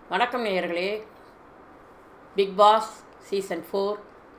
வணக்கம் நேயர்களே Big Boss season four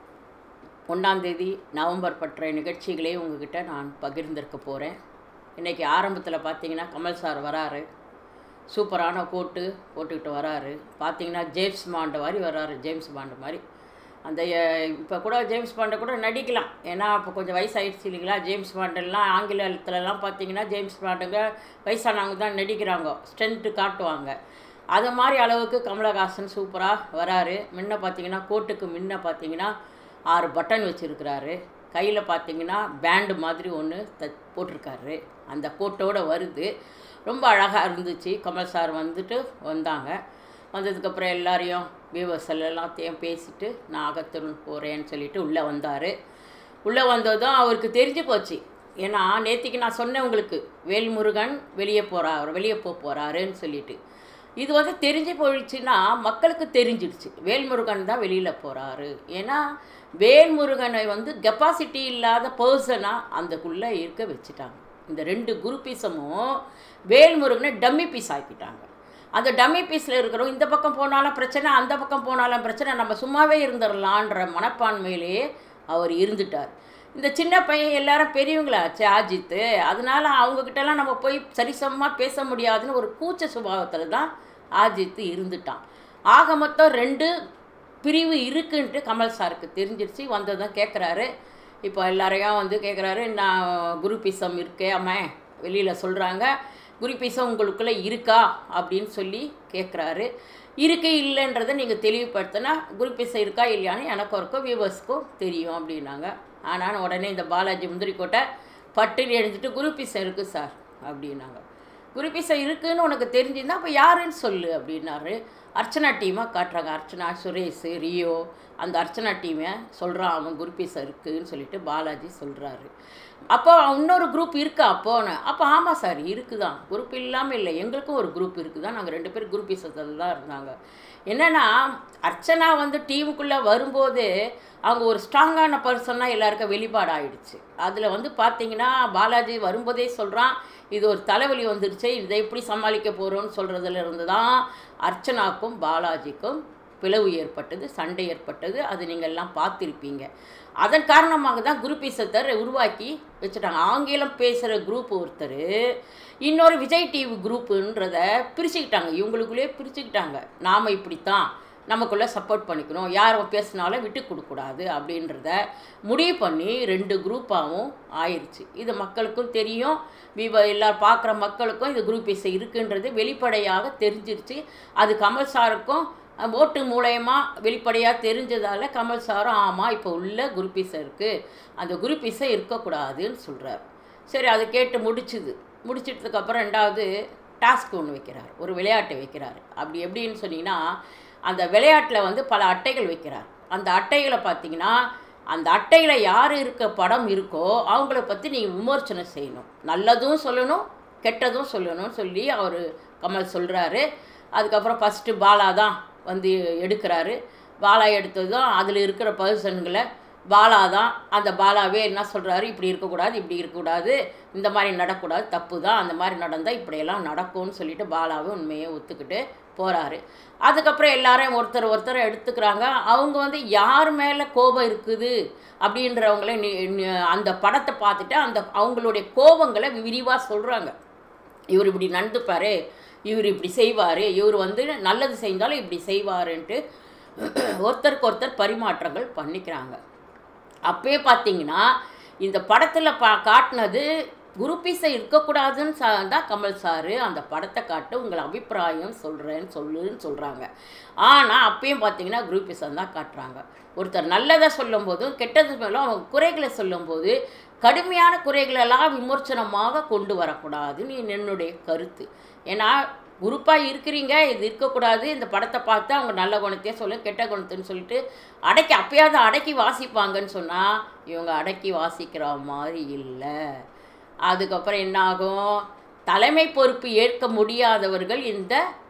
ஒன்றாந்தேதி நவம்பர் பற்ற நிகழ்ச்சிகளே உங்ககிட்ட நான் பகிர்ந்திருக்க போகிறேன் இன்றைக்கி ஆரம்பத்தில் பார்த்தீங்கன்னா கமல் சார் வராரு சூப்பரான கோட்டு போட்டுக்கிட்டு வராரு பார்த்தீங்கன்னா ஜேம்ஸ் பாண்டு மாதிரி வராரு ஜேம்ஸ் பாண்டு மாதிரி அந்த இப்போ கூட ஜேம்ஸ் பாண்டை கூட நடிக்கலாம் ஏன்னா இப்போ கொஞ்சம் வயசாகிடுச்சு இல்லைங்களா ஜேம்ஸ் பாண்டெல்லாம் ஆங்கிலத்துலலாம் பார்த்தீங்கன்னா ஜேம்ஸ் பாண்டுங்க வயசானவங்க தான் நடிக்கிறாங்க ஸ்ட்ரென்த்து காட்டுவாங்க அது மாதிரி அளவுக்கு கமலஹாசன் சூப்பராக வராரு முன்ன பார்த்தீங்கன்னா கோட்டுக்கு முன்ன பார்த்தீங்கன்னா ஆறு பட்டன் வச்சுருக்கிறாரு கையில் பார்த்தீங்கன்னா பேண்டு மாதிரி ஒன்று த போட்டிருக்காரு அந்த கோட்டோடு வருது ரொம்ப அழகாக இருந்துச்சு கமல் சார் வந்துட்டு வந்தாங்க வந்ததுக்கப்புறம் எல்லாரையும் வியூவர்ஸ் எல்லாத்தையும் பேசிட்டு நான் அகத்தருள் போகிறேன்னு சொல்லிட்டு உள்ளே வந்தார் உள்ளே வந்ததும் அவருக்கு தெரிஞ்சு போச்சு ஏன்னா நேற்றுக்கு நான் சொன்னேன் உங்களுக்கு வேல்முருகன் வெளியே போகிறார் வெளியே போக போகிறாருன்னு சொல்லிட்டு இது வந்து தெரிஞ்சு போயிடுச்சுன்னா மக்களுக்கு தெரிஞ்சிடுச்சு வேல்முருகன் தான் வெளியில் போகிறாரு ஏன்னா வேல்முருகனை வந்து கெப்பாசிட்டி இல்லாத பர்சனாக அந்தக்குள்ளே இருக்க வச்சுட்டாங்க இந்த ரெண்டு குருபீசமும் வேல்முருகனை டம்மி பீஸ் ஆக்கிட்டாங்க அந்த டம்மி பீஸில் இருக்கிறோம் இந்த பக்கம் போனாலும் பிரச்சனை அந்த பக்கம் போனாலும் பிரச்சனை நம்ம சும்மாவே இருந்துடலான்ற மனப்பான்மையிலேயே அவர் இருந்துட்டார் இந்த சின்ன பையன் எல்லாரும் பெரியவங்களாச்சு அஜித்து அதனால அவங்கக்கிட்டலாம் நம்ம போய் சரிசமமாக பேச முடியாதுன்னு ஒரு கூச்ச சுபாவத்தில் தான் அஜித்து இருந்துட்டான் ஆக மொத்தம் ரெண்டு பிரிவு இருக்குன்ட்டு கமல் சாருக்கு தெரிஞ்சிருச்சு வந்ததும் கேட்குறாரு இப்போ எல்லாரையும் வந்து கேட்குறாரு நான் குருபிசம் இருக்கே அம்மா வெளியில் சொல்கிறாங்க குருபிசம் உங்களுக்குள்ளே இருக்கா அப்படின்னு சொல்லி கேட்குறாரு இருக்கு இல்லைன்றதை நீங்கள் தெளிவுபடுத்தினா குருபிசம் இருக்கா இல்லையான்னு எனக்கும் இருக்கும் வியூவர்ஸ்க்கும் தெரியும் அப்படின்னாங்க ஆனால் உடனே இந்த பாலாஜி முந்திரிக்கோட்டை பட்டுன்னு எழுந்துட்டு குருபிசம் இருக்குது சார் அப்படின்னாங்க குருபிசம் இருக்குன்னு உனக்கு தெரிஞ்சிருந்தா அப்போ யாருன்னு சொல்லு அப்படின்னாரு அர்ச்சனா டீமாக காட்டுறாங்க அர்ச்சனா சுரேஷ் ரியோ அந்த அர்ச்சனா டீமை சொல்கிறான் அவன் குருபீஸை இருக்குதுன்னு சொல்லிட்டு பாலாஜி சொல்கிறாரு அப்போ இன்னொரு குரூப் இருக்கா அப்போன்னு அப்போ ஆமாம் சார் இருக்குதான் குரூப் இல்லாமல் இல்லை எங்களுக்கும் ஒரு குரூப் இருக்குது தான் நாங்கள் ரெண்டு பேரும் குரூப் பீசத்தில் தான் இருந்தாங்க என்னென்னா அர்ச்சனா வந்து டீமுக்குள்ளே வரும்போது அவங்க ஒரு ஸ்ட்ராங்கான பர்சனாக எல்லாருக்கும் வெளிப்பாடு ஆயிடுச்சு அதில் வந்து பார்த்தீங்கன்னா பாலாஜி வரும்போதே சொல்கிறான் இது ஒரு தலைவலி வந்துருச்சு இதை எப்படி சமாளிக்க போகிறோன்னு சொல்கிறதுல இருந்து தான் அர்ச்சனாக்கும் பாலாஜிக்கும் பிளவு ஏற்பட்டது சண்டை ஏற்பட்டது அது நீங்கள் எல்லாம் பார்த்துருப்பீங்க அதன் காரணமாக தான் குரூப்பீசத்தர் உருவாக்கி வச்சுட்டாங்க ஆங்கிலம் பேசுகிற குரூப் ஒருத்தர் இன்னொரு விஜய் டிவி குரூப்புன்றத பிரிச்சுக்கிட்டாங்க இவங்களுக்குள்ளேயே பிரிச்சுக்கிட்டாங்க நாம் இப்படித்தான் நமக்குள்ளே சப்போர்ட் பண்ணிக்கணும் யார் பேசினாலும் விட்டு கொடுக்கூடாது அப்படின்றத முடிவு பண்ணி ரெண்டு குரூப்பாகவும் ஆயிடுச்சு இது மக்களுக்கும் தெரியும் விவ எல்லோரும் பார்க்குற மக்களுக்கும் இது குரூப் இசை இருக்குன்றது வெளிப்படையாக தெரிஞ்சிருச்சு அது கமல் சாருக்கும் ஓட்டு மூலயமா வெளிப்படையாக தெரிஞ்சதால் கமல் சாரும் ஆமாம் இப்போ உள்ள குரூப் இசை இருக்குது அந்த குரூப் இசை இருக்கக்கூடாதுன்னு சொல்கிறார் சரி அதை கேட்டு முடிச்சுது முடிச்சிட்டதுக்கப்புறம் ரெண்டாவது டாஸ்க் ஒன்று வைக்கிறார் ஒரு விளையாட்டு வைக்கிறார் அப்படி எப்படின்னு சொன்னீங்கன்னா அந்த விளையாட்டில் வந்து பல அட்டைகள் வைக்கிறார் அந்த அட்டைகளை பார்த்தீங்கன்னா அந்த அட்டையில் யார் இருக்க படம் இருக்கோ அவங்கள பற்றி நீங்கள் விமர்சனம் செய்யணும் நல்லதும் சொல்லணும் கெட்டதும் சொல்லணும்னு சொல்லி அவர் கமல் சொல்கிறாரு அதுக்கப்புறம் ஃபஸ்ட்டு பாலா தான் வந்து எடுக்கிறாரு பாலா எடுத்ததும் அதில் இருக்கிற பர்சன்களை பாலா தான் அந்த பாலாவே என்ன சொல்கிறாரு இப்படி இருக்கக்கூடாது இப்படி இருக்கக்கூடாது இந்த மாதிரி நடக்கூடாது தப்பு தான் அந்த மாதிரி நடந்தால் இப்படியெல்லாம் நடக்கும்னு சொல்லிட்டு பாலாவே உண்மையை ஒத்துக்கிட்டு போகிறாரு அதுக்கப்புறம் எல்லாரையும் ஒருத்தர் ஒருத்தர் எடுத்துக்கிறாங்க அவங்க வந்து யார் மேலே கோபம் இருக்குது அப்படின்றவங்கள அந்த படத்தை பார்த்துட்டு அந்த அவங்களுடைய கோபங்களை விரிவாக சொல்கிறாங்க இவர் இப்படி நடந்துப்பார் இவர் இப்படி செய்வார் இவர் வந்து நல்லது செஞ்சாலும் இப்படி செய்வாருன்ட்டு ஒருத்தருக்கு ஒருத்தர் பரிமாற்றங்கள் பண்ணிக்கிறாங்க அப்பயே பார்த்தீங்கன்னா இந்த படத்தில் பா காட்டினது குருப்பீஸை இருக்கக்கூடாதுன்னு சா தான் கமல் சாரு அந்த படத்தை காட்டு உங்கள் அபிப்பிராயம் சொல்கிறேன்னு சொல்லுன்னு சொல்கிறாங்க ஆனால் அப்பயும் பார்த்தீங்கன்னா குரூப்பீஸை தான் காட்டுறாங்க ஒருத்தர் நல்லதை சொல்லும்போதும் கெட்டது மேலும் அவங்க குறைகளை சொல்லும்போது கடுமையான குறைகளெல்லாம் விமர்சனமாக கொண்டு வரக்கூடாதுன்னு என்னுடைய கருத்து ஏன்னா குரூப்பாக இருக்கிறீங்க இது இருக்கக்கூடாது இந்த படத்தை பார்த்து அவங்க நல்ல குணத்தையே சொல்ல கெட்ட குணத்துன்னு சொல்லிட்டு அடக்கி அப்பயாவது அடக்கி வாசிப்பாங்கன்னு சொன்னால் இவங்க அடக்கி வாசிக்கிற மாதிரி இல்லை அதுக்கப்புறம் என்ன ஆகும் தலைமை பொறுப்பு ஏற்க முடியாதவர்கள் இந்த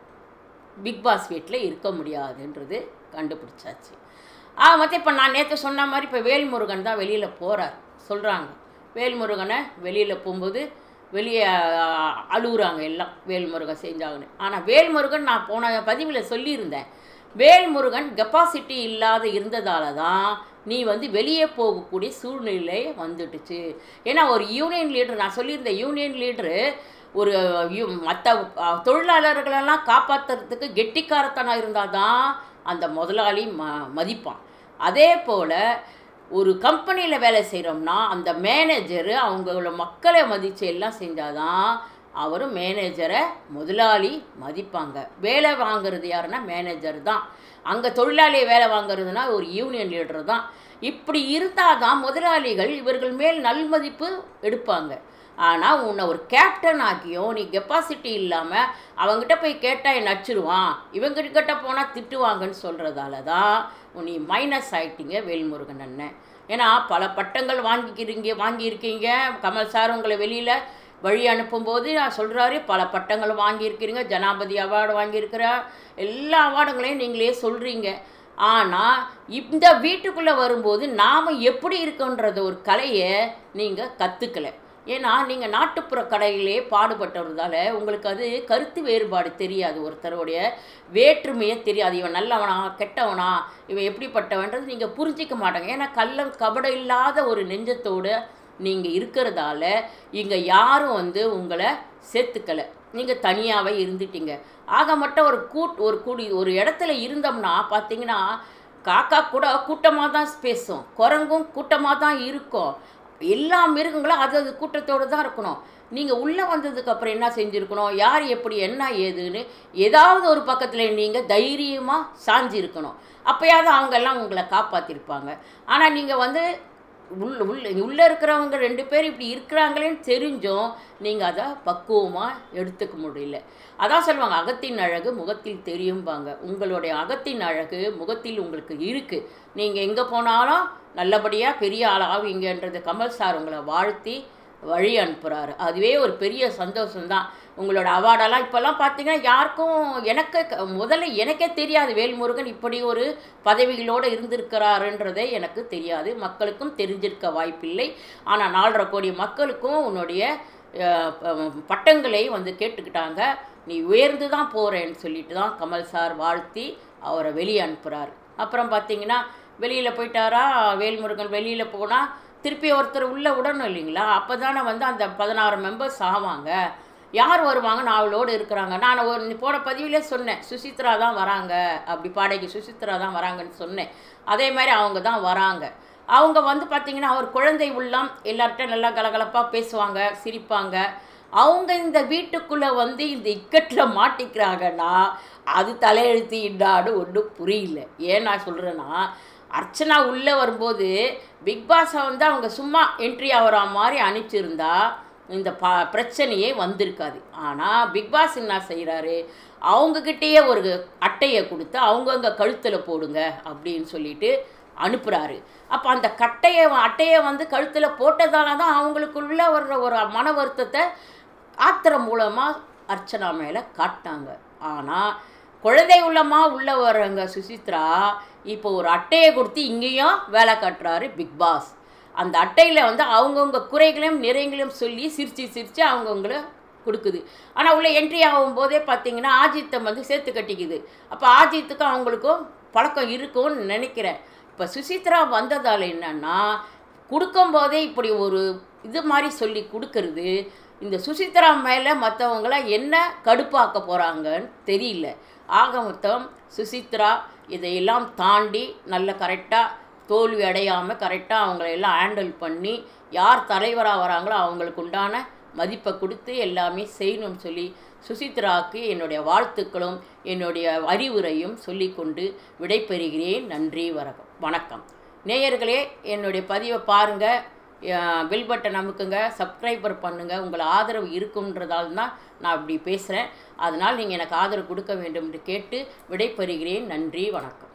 பிக் பாஸ் வீட்டில் இருக்க முடியாதுன்றது கண்டுபிடிச்சாச்சு ஆ மற்ற இப்போ நான் நேற்று சொன்ன மாதிரி இப்போ வேல்முருகன் தான் வெளியில் போகிறார் சொல்கிறாங்க வேல்முருகனை வெளியில் போகும்போது வெளியே அஹ், அழுகுறாங்க எல்லாம் வேல்முருகன் செஞ்சாங்கன்னு ஆனால் வேல்முருகன் நான் போன பதிவில் சொல்லியிருந்தேன் வேல்முருகன் கெப்பாசிட்டி இல்லாத இருந்ததால தான் நீ வந்து வெளியே போகக்கூடிய சூழ்நிலை வந்துடுச்சு ஏன்னா ஒரு யூனியன் லீடர் நான் சொல்லியிருந்தேன் யூனியன் லீடரு ஒரு மற்ற தொழிலாளர்களெல்லாம் காப்பாற்றுறதுக்கு கெட்டிக்காரத்தனம் இருந்தால் தான் அந்த முதலாளி ம மதிப்பான் அதே போல் ஒரு கம்பெனியில் வேலை செய்கிறோம்னா அந்த மேனேஜரு அவங்களோட மக்களை மதித்து எல்லாம் செஞ்சாதான் அவரும் மேனேஜரை முதலாளி மதிப்பாங்க வேலை வாங்குறது யாருன்னா மேனேஜர் தான் அங்கே தொழிலாளியை வேலை வாங்குறதுனா ஒரு யூனியன் லீடர் தான் இப்படி இருந்தால் தான் முதலாளிகள் இவர்கள் மேல் நல்மதிப்பு எடுப்பாங்க ஆனால் உன்னை ஒரு கேப்டன் ஆக்கியும் நீ கெப்பாசிட்டி இல்லாமல் அவங்ககிட்ட போய் கேட்டால் நச்சிருவான் இவங்ககிட்ட போனால் திட்டுவாங்கன்னு சொல்கிறதால தான் நீ மைனஸ் ஆயிட்டீங்க வேல்முருகன் அண்ணன் ஏன்னா பல பட்டங்கள் வாங்கிக்கிறீங்க வாங்கியிருக்கீங்க கமல் சார் உங்களை வெளியில் வழி அனுப்பும்போது நான் சொல்கிறாரு பல பட்டங்கள் வாங்கியிருக்கிறீங்க ஜனாபதி அவார்டு வாங்கியிருக்கிறார் எல்லா அவார்டுங்களையும் நீங்களே சொல்கிறீங்க ஆனால் இந்த வீட்டுக்குள்ளே வரும்போது நாம் எப்படி இருக்கோன்றது ஒரு கலையை நீங்கள் கற்றுக்கல ஏன்னா நீங்கள் நாட்டுப்புற கடையிலே பாடுபட்டவர்தால உங்களுக்கு அது கருத்து வேறுபாடு தெரியாது ஒருத்தருடைய வேற்றுமையே தெரியாது இவன் நல்லவனா கெட்டவனா இவன் எப்படிப்பட்டவன்றது நீங்கள் புரிஞ்சிக்க மாட்டாங்க ஏன்னா கள்ளம் கபடம் இல்லாத ஒரு நெஞ்சத்தோடு நீங்கள் இருக்கிறதால இங்கே யாரும் வந்து உங்களை சேர்த்துக்கலை நீங்கள் தனியாகவே இருந்துட்டீங்க ஆக மட்டும் ஒரு கூட் ஒரு கூடி ஒரு இடத்துல இருந்தோம்னா பார்த்தீங்கன்னா காக்கா கூட கூட்டமாக தான் பேசும் குரங்கும் கூட்டமாக தான் இருக்கும் எல்லா மிருகங்களும் அது அது கூட்டத்தோடு தான் இருக்கணும் நீங்கள் உள்ளே வந்ததுக்கு அப்புறம் என்ன செஞ்சுருக்கணும் யார் எப்படி என்ன ஏதுன்னு ஏதாவது ஒரு பக்கத்தில் நீங்கள் தைரியமாக சாஞ்சிருக்கணும் அப்போயாவது அவங்கெல்லாம் உங்களை காப்பாற்றிருப்பாங்க ஆனால் நீங்கள் வந்து உள்ள உள்ள உள்ளே இருக்கிறவங்க ரெண்டு பேர் இப்படி இருக்கிறாங்களேன்னு தெரிஞ்சும் நீங்கள் அதை பக்குவமாக எடுத்துக்க முடியல அதான் சொல்லுவாங்க அகத்தின் அழகு முகத்தில் தெரியும்பாங்க உங்களுடைய அகத்தின் அழகு முகத்தில் உங்களுக்கு இருக்குது நீங்கள் எங்கே போனாலும் நல்லபடியாக பெரிய ஆள் ஆவீங்கன்றது கமல் சார் உங்களை வாழ்த்தி வழி அனுப்புகிறாரு அதுவே ஒரு பெரிய சந்தோஷம்தான் உங்களோட அவார்டெல்லாம் இப்போல்லாம் பார்த்தீங்கன்னா யாருக்கும் எனக்கு க- முதல்ல எனக்கே தெரியாது வேல்முருகன் இப்படி ஒரு பதவிகளோடு இருந்திருக்கிறாருன்றதே எனக்கு தெரியாது மக்களுக்கும் தெரிஞ்சிருக்க வாய்ப்பில்லை ஆனால் நாலரை கோடி மக்களுக்கும் உன்னுடைய அஹ், ப- பட்டங்களை வந்து கேட்டுக்கிட்டாங்க நீ உயர்ந்து தான் போகிறேன்னு சொல்லிட்டு தான் கமல் சார் வாழ்த்தி அவரை வெளியே அனுப்புகிறாரு அப்புறம் பார்த்தீங்கன்னா வெளியில் போயிட்டாரா வேல்முருகன் வெளியில் போனால் திருப்பி ஒருத்தர் உள்ளே விடணும் இல்லைங்களா அப்போ தானே வந்து அந்த பதினாறு மெம்பர்ஸ் ஆவாங்க யார் வருவாங்க நான் அவளோடு இருக்கிறாங்க நான் ஒரு போன பதிவிலே சொன்னேன் சுசித்ரா தான் வராங்க அப்படி பாடகி சுசித்ரா தான் வராங்கன்னு சொன்னேன் அதே மாதிரி அவங்க தான் வராங்க அவங்க வந்து பார்த்திங்கன்னா அவர் குழந்தை உள்ளம் எல்லார்கிட்ட நல்லா கலகலப்பாக பேசுவாங்க சிரிப்பாங்க அவங்க இந்த வீட்டுக்குள்ளே வந்து இந்த இக்கட்டில் மாட்டிக்கிறாங்கன்னா அது தலையெழுத்து இன்னாடு ஒன்றும் புரியல ஏன் நான் சொல்கிறேன்னா அர்ச்சனா உள்ளே வரும்போது பிக் பாஸை வந்து அவங்க சும்மா என்ட்ரி ஆகிற மாதிரி அனுப்பிச்சிருந்தா இந்த ப பிரச்சனையே வந்திருக்காது ஆனால் பிக் பாஸ் என்ன செய்கிறாரு அவங்கக்கிட்டேயே ஒரு அட்டையை கொடுத்து அவங்கவுங்க கழுத்தில் போடுங்க அப்படின்னு சொல்லிட்டு அனுப்புகிறாரு அப்போ அந்த கட்டையை அட்டையை வந்து கழுத்தில் போட்டதால தான் அவங்களுக்குள்ள வர்ற ஒரு மன வருத்தத்தை ஆத்திரம் மூலமாக அர்ச்சனா மேலே காட்டினாங்க ஆனால் குழந்தை உள்ளமாக உள்ளே வர்றவங்க சுசித்ரா இப்போ ஒரு அட்டையை கொடுத்து இங்கேயும் வேலை காட்டுறாரு பிக் பாஸ் அந்த அட்டையில் வந்து அவங்கவுங்க குறைகளையும் நிறைகளையும் சொல்லி சிரித்து சிரித்து அவங்கவுங்கள கொடுக்குது ஆனால் உள்ளே என்ட்ரி ஆகும்போதே பார்த்தீங்கன்னா ஆஜித்தை வந்து சேர்த்து கட்டிக்குது அப்போ ஆஜித்துக்கும் அவங்களுக்கும் பழக்கம் இருக்கும்னு நினைக்கிறேன் இப்போ சுசித்ரா வந்ததால் என்னன்னா கொடுக்கும்போதே இப்படி ஒரு இது மாதிரி சொல்லி கொடுக்கறது இந்த சுசித்ரா மேலே மற்றவங்கள என்ன கடுப்பாக்க போகிறாங்கன்னு தெரியல ஆக மொத்தம் சுசித்ரா இதையெல்லாம் தாண்டி நல்ல கரெக்டாக தோல்வி அடையாமல் கரெக்டாக அவங்கள எல்லாம் ஹேண்டில் பண்ணி யார் தலைவராக வராங்களோ அவங்களுக்கு உண்டான மதிப்பை கொடுத்து எல்லாமே செய்யணும்னு சொல்லி சுசித்ராவுக்கு என்னுடைய வாழ்த்துக்களும் என்னுடைய அறிவுரையும் சொல்லிக்கொண்டு விடைபெறுகிறேன் நன்றி வணக்கம் வணக்கம் நேயர்களே என்னுடைய பதிவை பாருங்கள் பெல் பட்டன் அமுக்குங்க சப்ஸ்கிரைபர் பண்ணுங்கள் உங்கள் ஆதரவு இருக்குன்றதால் தான் நான் இப்படி பேசுகிறேன் அதனால் நீங்கள் எனக்கு ஆதரவு கொடுக்க வேண்டும் என்று கேட்டு விடைபெறுகிறேன் நன்றி வணக்கம்